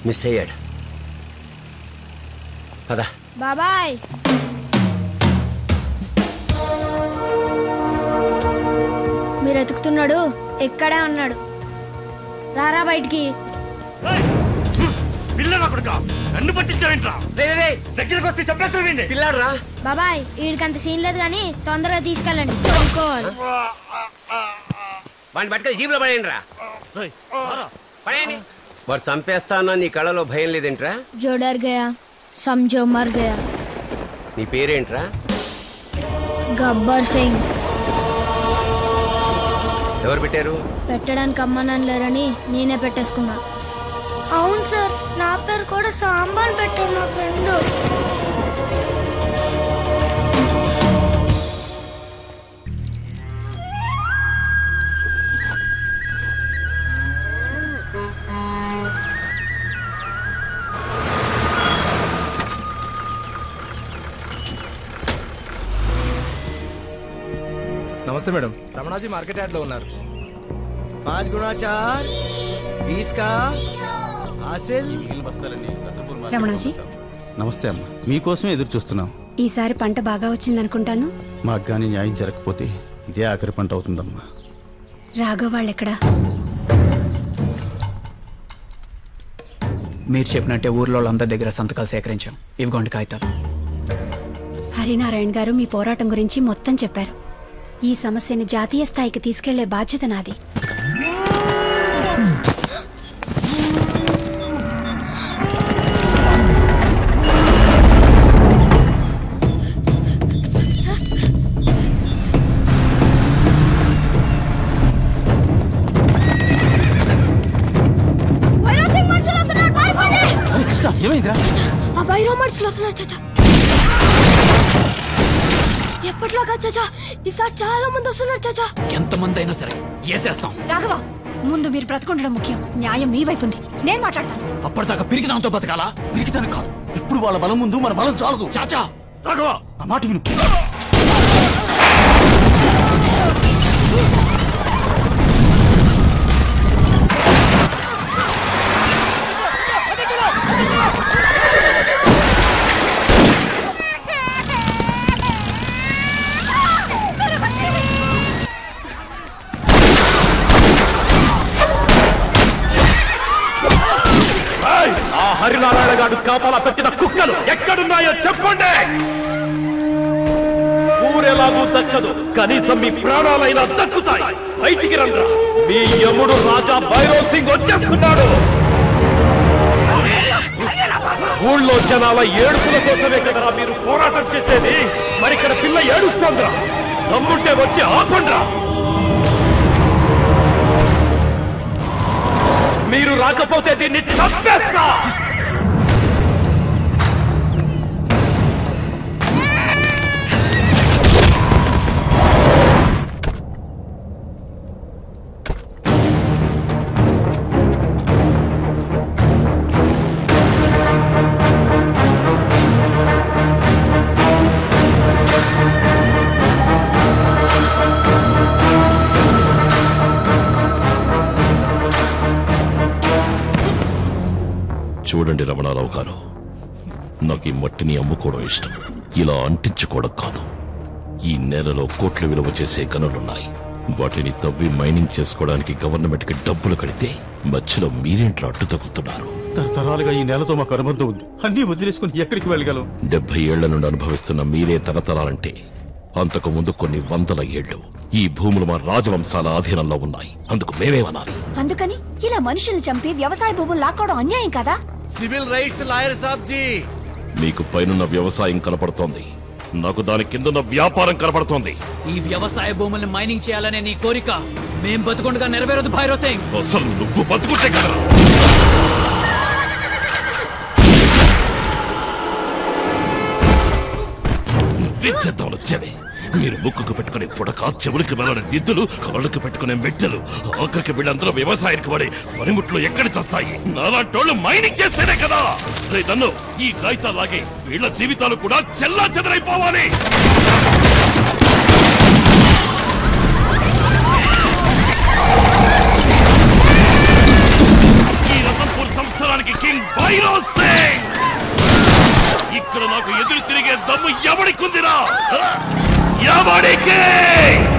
Miss అయ్యాడు పదా బాబాయ్ మీరు ఎతుకుతున్నాడు ఎక్కడే ఉన్నాడు రారా బయటికి పిల్లల కొడుక నన్ను పట్టించావేంట్రా దగ్గరకు వస్తే చెప్పేస్తావు వీడిని. పిల్లాడు రా బాబాయ్ వీడికి అంత సీన్ లేదు కానీ తొందరగా తీసుకెళ్ళండి పడుకోవాలి వాడిని పట్టుకొని జీబులో పడేయండి రా రేయ్, రారా. పడేయండి వాడు చంపేస్తానో నీ కళ్ళలో భయం లేదేంట్రా जो डर गया समझो मर गया నీ పేరేంట్రా గబ్బర్ సింగ్ ఎవరు పెట్టారు పెట్టడానికి అమ్మనాన్న లేరని నేనే పెట్టేసుకున్నా అవును సార్ నా పేరు కూడా సాంబార్ పెట్టాను నా ఫ్రెండ్ నమస్తే మేడం రమణాజీ మార్కెట్ యార్డ్ లో ఉన్నారు पाँच गुना चार बीस का हासिल రమణాజీ నమస్తే అమ్మ మీకోసమే ఎదురు చూస్తున్నాం ఈసారి పంట బాగా వచ్చిందనుకుంటాను మాకు కానీ న్యాయం జరగకపోతే ఇదే ఆఖరి పంట అవుతుందమ్మా రాఘవ వాళ్ళెక్కడా మీరు చెప్పినట్టే ఊర్లో వాళ్ళందరి దగ్గర సంతకాలు సేకరించాం ఇవిగోండి కాగితాలు హరినారాయణ గారు మీ పోరాటం గురించి మొత్తం చెప్పారు ఈ సమస్యని జాతీయ స్థాయికి తీసుకెళ్లే బాధ్యత నాది ఏమైందిరా ఆ వైరో మనుషులు వస్తున్నారు చాచా ఎప్పట్లాగా చాచా ఈసారి చాలా మంది వస్తున్నారు చాచా ఎంతమంది అయినా సరే వేసేస్తాం రాఘవ ముందు మీరు బ్రతకుండడం ముఖ్యం న్యాయం మీ వైపు ఉంది నేను మాట్లాడతాను అప్పటిదాకా పిరికిదాంతో బతకాలా పిరికిదానికి కాదు ఇప్పుడు వాళ్ళ బలం ముందు మన బలం చాలదు చాచా రాఘవ నా మాట విను ఏయ్, ఆ హరినారాయణ గారు కాపాల పెట్టిన కుక్కలు ఎక్కడున్నాయో చెప్పండి ఊరెలాగూ దక్కదు కనీసం మీ ప్రాణాలైనా దక్కుతాయి బయటికి రండ్రా మీ యముడు రాజా భైరవ్ సింగ్ వచ్చేస్తున్నాడు ఊళ్ళో జనాల ఏడుపుల కోసమే కదరా మీరు పోరాటం చేసేది మరి ఇక్కడ పిల్ల ఏడుస్తోందిరా దమ్ముంటే వచ్చి ఆపండ్రా మీరు రాకపోతే దీన్ని చంపేస్తా చూడండి రమణారావు గారు నాకు ఈ మట్టిని అమ్ముకోవడం ఇష్టం ఇలా అంటించుకోవడం కాదు ఈ నేలలో కోట్లు విలువ చేసే గనులున్నాయి వాటిని తవ్వి మైనింగ్ చేసుకోవడానికి గవర్నమెంట్కి డబ్బులు కడితే మధ్యలో మీరేంట్రా అడ్డు తగులుతున్నారు తరతరాలుగా ఈ నేలతో మాకు అనుబంధం ఉంది అన్నీ వదిలేసుకుని ఎక్కడికి వెళ్ళగలం డెబ్బై ఏళ్ల నుండి అనుభవిస్తున్న మీరే తరతరాలంటే అంతకు ముందు కొన్ని వందల ఏళ్లు ఈ భూములు మా రాజవంశాల ఆధీనంలో ఉన్నాయి అందుకు మేమేమనాలి అందుకని ఇలా మనుషుల్ని చంపి వ్యవసాయ భూములు లాక్కోవడం అన్యాయం కదా सिविल राइट्स लायर साहब जी మీకు పైనున్న వ్యవసాయం కనపడుతోంది నాకు దాని కిందున్న వ్యాపారం కనపడుతోంది ఈ వ్యవసాయ భూముల్ని మైనింగ్ చేయాలనే నీ కోరిక మేం బతుకుండగా నెరవేరదు భైరవ్ సింగ్ అసలు నువ్వు బతుకుంటే కదా నువ్వేం వచ్చేవి మీరు ముక్కుకు పెట్టుకునే పుడక చెవులకి వెళ్ళని దిద్దులు కాళ్ళకి పెట్టుకునే మెట్టెలు ఆఖరికి వీళ్ళందరూ వ్యవసాయానికి పడి పనిముట్లు ఎక్కడి తెస్తాయి నాలాంటోళ్ళు మైనింగ్ చేస్తేనే కదా రే దన్ను ఈ కాగితాలాగే వీళ్ళ జీవితాలు కూడా చెల్లా చెదరైపోవాలి ఈ రతన్పూర్ సంస్థానానికి కింగ్ నాకు ఎదురు తిరిగే దమ్ము ఎవడికుందిరా ఎవడికి